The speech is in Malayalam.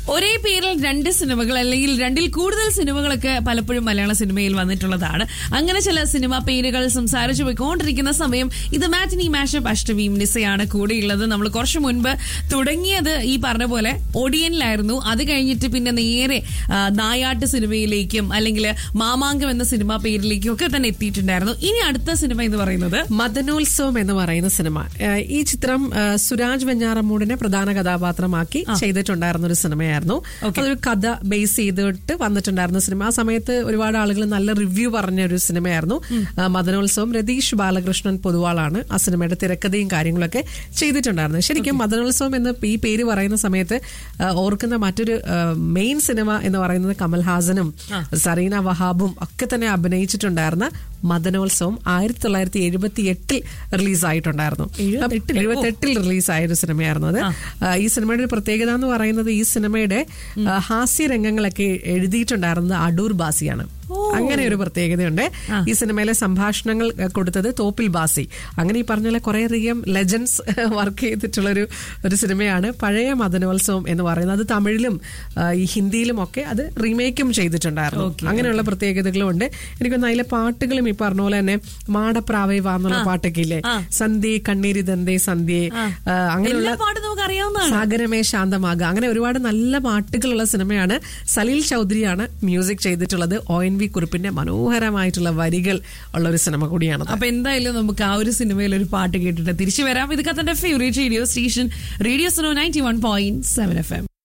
ഒരേ പേരിൽ രണ്ട് സിനിമകൾ അല്ലെങ്കിൽ രണ്ടിൽ കൂടുതൽ സിനിമകളൊക്കെ പലപ്പോഴും മലയാള സിനിമയിൽ വന്നിട്ടുള്ളതാണ് അങ്ങനെ ചില സിനിമ പേരുകൾ സംസാരിച്ചു പോയിക്കൊണ്ടിരിക്കുന്ന സമയം ഇത് മാറ്റിനി മാഷപ്പ് അഷ്ടമിയും നിസയാണ് കൂടെയുള്ളത് നമ്മൾ കുറച്ചു മുൻപ് തുടങ്ങിയത് ഈ പറഞ്ഞ പോലെ ഒടിയനിലായിരുന്നു അത് കഴിഞ്ഞിട്ട് പിന്നെ നേരെ ആ, നായാട്ട് സിനിമയിലേക്കും അല്ലെങ്കിൽ മാമാങ്കം എന്ന സിനിമ പേരിലേക്കും ഒക്കെ തന്നെ എത്തിയിട്ടുണ്ടായിരുന്നു ഇനി അടുത്ത സിനിമ എന്ന് പറയുന്നത് മദനോത്സവം എന്ന് പറയുന്ന സിനിമ ഏഹ് ഈ ചിത്രം ഏഹ് സുരാജ് വെഞ്ഞാറമ്മൂടിനെ പ്രധാന കഥാപാത്രമാക്കി ചെയ്തിട്ടുണ്ടായിരുന്ന ഒരു സിനിമയായിരുന്നു അതൊരു കഥ ബേസ് ചെയ്തിട്ട് വന്നിട്ടുണ്ടായിരുന്ന സിനിമ ആ സമയത്ത് ഒരുപാട് ആളുകൾ നല്ല റിവ്യൂ പറഞ്ഞ ഒരു സിനിമയായിരുന്നു ആ, മദനോത്സവം രതീഷ് ബാലകൃഷ്ണൻ പൊതുവാളാണ് ആ സിനിമയുടെ തിരക്കഥയും കാര്യങ്ങളൊക്കെ ചെയ്തിട്ടുണ്ടായിരുന്നത് ശരിക്കും മദനോത്സവം എന്ന് ഈ പേര് പറയുന്ന സമയത്ത് ആ, ഓർക്കുന്ന മറ്റൊരു മെയിൻ സിനിമ എന്ന് പറയുന്നത് കമൽഹാസനും സറീന വഹാബും ഒക്കെ തന്നെ അഭിനയിച്ചിട്ടുണ്ടായിരുന്ന മദനോത്സവം ആയിരത്തി തൊള്ളായിരത്തി എഴുപത്തി എട്ടിൽ റിലീസായിട്ടുണ്ടായിരുന്നു എഴുപത്തെട്ടില്? എഴുപത്തി എട്ടിൽ റിലീസായ ഒരു സിനിമയായിരുന്നു അത് ആ, ഈ സിനിമയുടെ ഒരു പ്രത്യേകത എന്ന് പറയുന്നത് ഈ സിനിമയുടെ ആ, ഹാസ്യ രംഗങ്ങളൊക്കെ എഴുതിയിട്ടുണ്ടായിരുന്നത് അടൂർ ബാസിയാണ് അങ്ങനെ ഒരു പ്രത്യേകതയുണ്ട് ഈ സിനിമയിലെ സംഭാഷണങ്ങൾ ആ, കൊടുത്തത് തോപ്പിൽ ബാസി അങ്ങനെ ഈ പറഞ്ഞ പോലെ കുറെ അധികം ലെജൻസ് വർക്ക് ചെയ്തിട്ടുള്ള ഒരു ഒരു സിനിമയാണ് പഴയ മദനോത്സവം എന്ന് പറയുന്നത് അത് തമിഴിലും ആ, ഈ ഹിന്ദിയിലും ഒക്കെ അത് റീമേക്കും ചെയ്തിട്ടുണ്ടായിരുന്നു അങ്ങനെയുള്ള പ്രത്യേകതകളും ഉണ്ട് എനിക്കൊന്ന് അതിലെ പാട്ടുകളും ഈ പറഞ്ഞ പോലെ തന്നെ മാടപ്രാവേ വാന്നുള്ള പാട്ടൊക്കെ ഇല്ലേ സന്ധ്യ കണ്ണീരി ദന്തേ സന്ധ്യേ ആ, അങ്ങനെയുള്ള എല്ലാ പാട്ടും നമുക്ക് അറിയാവുന്നതാണ് സാഗരമേ ശാന്തമാകുക അങ്ങനെ ഒരുപാട് നല്ല പാട്ടുകളുള്ള സിനിമയാണ് സലീൽ ചൗധരിയാണ് മ്യൂസിക് ചെയ്തിട്ടുള്ളത് ഒ എൻ വി കുറിപ്പിന്റെ മനോഹരമായിട്ടുള്ള വരികൾ ഉള്ള ഒരു സിനിമ കൂടിയാണ് അപ്പൊ എന്തായാലും നമുക്ക് ആ ഒരു സിനിമയിൽ ഒരു പാട്ട് കേട്ടിട്ട് തിരിച്ചു വരാം ഇത് കത്തന്റെ favourite radio station radio so ninety one point seven F M